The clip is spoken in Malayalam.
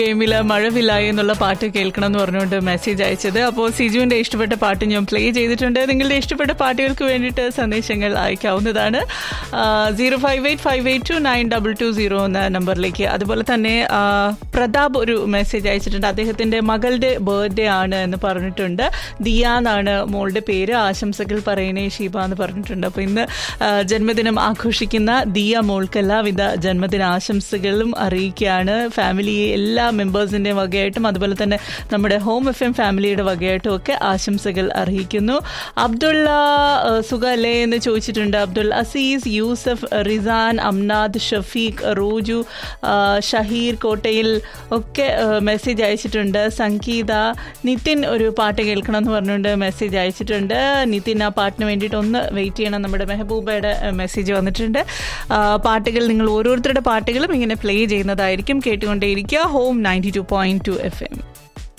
ഗെയിമില് മഴവില്ലായി എന്നുള്ള പാട്ട് കേൾക്കണം എന്ന് പറഞ്ഞുകൊണ്ട് മെസ്സേജ് അയച്ചത് അപ്പോൾ സിജുവിന്റെ ഇഷ്ടപ്പെട്ട പാട്ട് ഞാൻ പ്ലേ ചെയ്തിട്ടുണ്ട് നിങ്ങളുടെ ഇഷ്ടപ്പെട്ട പാട്ടുകൾക്ക് വേണ്ടിയിട്ട് സന്ദേശങ്ങൾ അയക്കാവുന്നതാണ് zero five eight five eight two nine double two zero എന്ന നമ്പറിലേക്ക് അതുപോലെ തന്നെ ആ, പ്രതാപ് ഒരു മെസ്സേജ് അയച്ചിട്ടുണ്ട് അദ്ദേഹത്തിന്റെ മകളുടെ ബർത്ത്ഡേ ആണ് എന്ന് പറഞ്ഞിട്ടുണ്ട് ദിയ എന്നാണ് മോളുടെ പേര് ആശംസകൾ പറയണേ ഷീബ എന്ന് പറഞ്ഞിട്ടുണ്ട് അപ്പോൾ ഇന്ന് ആ, ജന്മദിനം ആഘോഷിക്കുന്ന ദിയ മോൾക്ക് എല്ലാവിധ ജന്മദിന ആശംസകളും അറിയിക്കുകയാണ് ഫാമിലി എല്ലാ മെമ്പേഴ്സിൻ്റെയും വകയായിട്ടും അതുപോലെ തന്നെ നമ്മുടെ ഹോം എഫ് എം ഫാമിലിയുടെ വകയായിട്ടും ഒക്കെ ആശംസകൾ അറിയിക്കുന്നു അബ്ദുള്ള ആ, സുഖല്ലേ എന്ന് ചോദിച്ചിട്ടുണ്ട് അബ്ദുൾ അസീസ് യൂസഫ് റിസാൻ അംനാദ് ഷഫീഖ് റോജു ആ, ഷഹീർ കോട്ടയിൽ ഒക്കെ മെസ്സേജ് അയച്ചിട്ടുണ്ട് സംഗീത നിതിൻ ഒരു പാട്ട് കേൾക്കണം എന്ന് പറഞ്ഞുകൊണ്ട് മെസ്സേജ് അയച്ചിട്ടുണ്ട് നിതിൻ ആ പാട്ടിന് വേണ്ടിയിട്ട് ഒന്ന് വെയിറ്റ് ചെയ്യണം നമ്മുടെ മെഹബൂബയുടെ മെസ്സേജ് വന്നിട്ടുണ്ട് ആ, പാട്ടുകൾ നിങ്ങൾ ഓരോരുത്തരുടെ പാട്ടുകളും ഇങ്ങനെ പ്ലേ ചെയ്യുന്നതായിരിക്കും കേട്ടുകൊണ്ടേയിരിക്കുക home ninety two point two F M